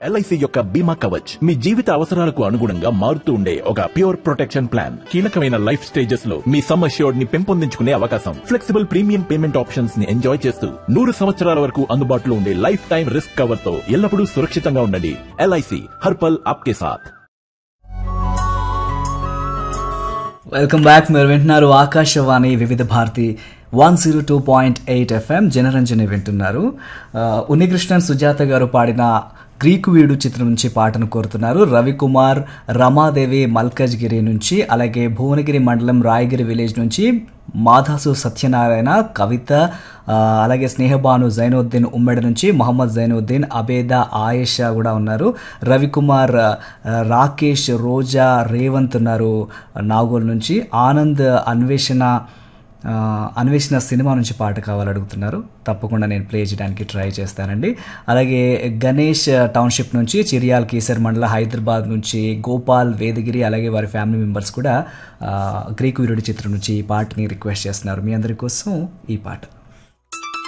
LIC యొక్క బీమా కవచ్ మీ జీవిత అవసరాలకు అనుగుణంగా మారుతూ ఉండే ఒక ప్యూర్ ప్రొటెక్షన్ ప్లాన్ కీలకమైన లైఫ్ స్టేజెస్ లో మీ సమ్ అష్యూర్డ్ ని పెంపొందించుకునే అవకాశం ఫ్లెక్సిబుల్ ప్రీమియం పేమెంట్ ఆప్షన్స్ ని ఎంజాయ్ చేస్తూ నూరు సంవత్సరాల వరకు అందుబాటులో ఉండే లైఫ్ టైం రిస్క్ కవర్ తో ఎల్లప్పుడూ సురక్షితంగా ఉండండి ఎల్ఐసి హర్పల్ ఆప్కే సాథ్ వెల్కమ్ బ్యాక్ మీరు వింటున్నారు Akashvani Vividh Bharati one zero two point eight FM Janaranjani వింటున్నారు ఆ, ఉన్నికృష్ణన్ సుజాత గారు పాడిన గ్రీకు వీడు చిత్రం నుంచి పాటను కోరుతున్నారు రవికుమార్ రమాదేవి మల్కజ్గిరి నుంచి అలాగే భువనగిరి మండలం రాయగిరి విలేజ్ నుంచి మాధాసు సత్యనారాయణ కవిత ఆ, అలాగే స్నేహబాను జైనుద్దీన్ ఉమ్మడి నుంచి మొహమ్మద్ జైనుద్దీన్ అబేద ఆయేషా కూడా ఉన్నారు రవికుమార్ ఆ, రాకేష్ రోజా రేవంత్ ఉన్నారు నాగోల్ నుంచి ఆనంద్ అన్వేషణ ఆ, అన్వేషణ సినిమా నుంచి పాట కావాలని అడుగుతున్నారు తప్పకుండా నేను ప్లే చేయడానికి ట్రై చేస్తానండి అలాగే గణేష్ టౌన్షిప్ నుంచి చిరియాల్ కీసర్ మండల హైదరాబాద్ నుంచి గోపాల్ వేదగిరి అలాగే వారి ఫ్యామిలీ మెంబర్స్ కూడా ఆ, గ్రీకు వీరుడి చిత్రం నుంచి ఈ పాటని రిక్వెస్ట్ చేస్తున్నారు మీ అందరి కోసం ఈ పాట